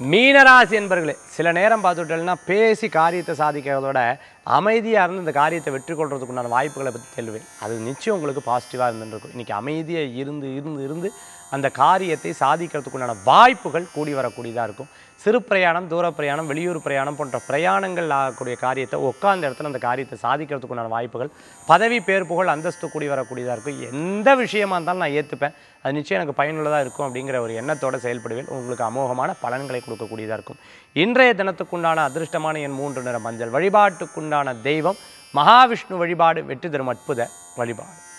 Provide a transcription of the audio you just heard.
மீனராசி என்பர்களே சில நேரம் பார்த்துட்டேன்னா பேசி காரியத்தை சாதிக்கிறதோட அமைதியாக இருந்து இந்த காரியத்தை வெற்றி கொள்றதுக்கு உண்டான வாய்ப்புகளை பற்றி தெல்லுவேன் அது நிச்சயம் உங்களுக்கு பாசிட்டிவாக இருந்துருக்கும் இன்றைக்கி அமைதியாக இருந்து இருந்து இருந்து அந்த காரியத்தை சாதிக்கிறதுக்கு உண்டான வாய்ப்புகள் கூடி வரக்கூடியதாக இருக்கும் சிறு பிரயாணம் தூர பிரயாணம் வெளியூர் பிரயாணம் போன்ற பிரயாணங்கள் ஆகக்கூடிய காரியத்தை உட்கார்ந்த இடத்துல அந்த காரியத்தை சாதிக்கிறதுக்கு உண்டான வாய்ப்புகள் பதவி பேர் புகழ் அந்தஸ்து கூடி வரக்கூடியதாக இருக்கும் எந்த விஷயமா இருந்தாலும் நான் ஏற்றுப்பேன் அது நிச்சயம் எனக்கு பயனுள்ளதாக இருக்கும் அப்படிங்கிற ஒரு எண்ணத்தோட செயல்படுவேன் உங்களுக்கு அமோகமான பலன்களை கொடுக்கக்கூடியதாக இருக்கும் இன்றைய தினத்துக்குண்டான அதிர்ஷ்டமான என் மூன்று நிற மஞ்சள் வழிபாட்டுக்குண்டான தெய்வம் மகாவிஷ்ணு வழிபாடு வெற்றி தரும் அற்புத வழிபாடு